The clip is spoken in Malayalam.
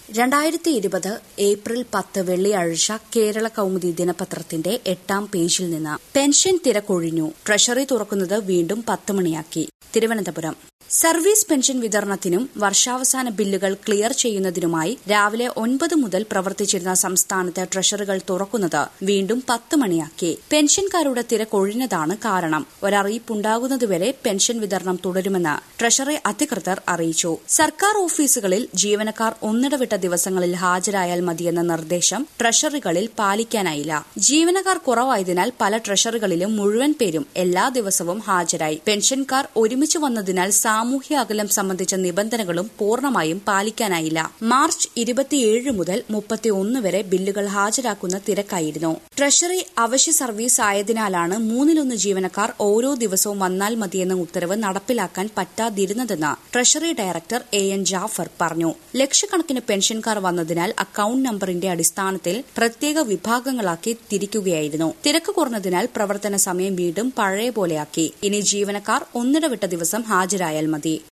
രണ്ടായിരത്തി ഇരുപത് ഏപ്രിൽ പത്ത് വെള്ളിയാഴ്ച കേരള കൗമുദി ദിനപത്രത്തിന്റെ എട്ടാം പേജിൽ നിന്ന് പെൻഷൻ തിരക്കൊഴിഞ്ഞു ട്രഷറി തുറക്കുന്നത് വീണ്ടും പത്ത് മണിയാക്കി തിരുവനന്തപുരം സർവീസ് പെൻഷൻ വിതരണത്തിനും വർഷാവസാന ബില്ലുകൾ ക്ലിയർ ചെയ്യുന്നതിനുമായി രാവിലെ ഒൻപത് മുതൽ പ്രവർത്തിച്ചിരുന്ന സംസ്ഥാനത്ത് ട്രഷറികൾ തുറക്കുന്നത് വീണ്ടും പത്ത് മണിയാക്കി പെൻഷൻകാരുടെ തിരക്കൊഴിഞ്ഞതാണ് കാരണം ഒരറിയിപ്പുണ്ടാകുന്നതുവരെ പെൻഷൻ വിതരണം തുടരുമെന്ന് ട്രഷറി അധികൃതർ അറിയിച്ചു സർക്കാർ ഓഫീസുകളിൽ ജീവനക്കാർ ഒന്നിടവിട്ട ദിവസങ്ങളിൽ ഹാജരായാൽ മതിയെന്ന നിർദ്ദേശം ട്രഷറികളിൽ പാലിക്കാനായില്ല ജീവനക്കാർ കുറവായതിനാൽ പല ട്രഷറികളിലും മുഴുവൻ പേരും എല്ലാ ദിവസവും ഹാജരായി പെൻഷൻകാർ ഒരുമിച്ച് വന്നതിനാൽ സാമൂഹ്യ അകലം സംബന്ധിച്ച നിബന്ധനകളും പൂർണ്ണമായും പാലിക്കാനായില്ല മാർച്ച് ഇരുപത്തിയേഴ് മുതൽ മുപ്പത്തിയൊന്ന് വരെ ബില്ലുകൾ ഹാജരാക്കുന്ന തിരക്കായിരുന്നു ട്രഷറി അവശ്യ സർവീസ് ആയതിനാലാണ് മൂന്നിലൊന്ന് ജീവനക്കാർ ഓരോ ദിവസവും വന്നാൽ മതിയെന്ന ഉത്തരവ് നടപ്പിലാക്കാൻ പറ്റാതിരുന്നതെന്ന് treasury director A N Jafar പറഞ്ഞു ലക്ഷക്കണക്കിന് പെൻഷൻകാർ വന്നതിനാൽ അക്കൌണ്ട് നമ്പറിന്റെ അടിസ്ഥാനത്തിൽ പ്രത്യേക വിഭാഗങ്ങളാക്കി തിരിക്കുകയായിരുന്നു തിരക്ക് കുറഞ്ഞതിനാൽ പ്രവർത്തന സമയം വീണ്ടും പഴയ പോലെയാക്കി ഇനി ജീവനക്കാർ ഒന്നിടവിട്ട ദിവസം ഹാജരായാൽ മതി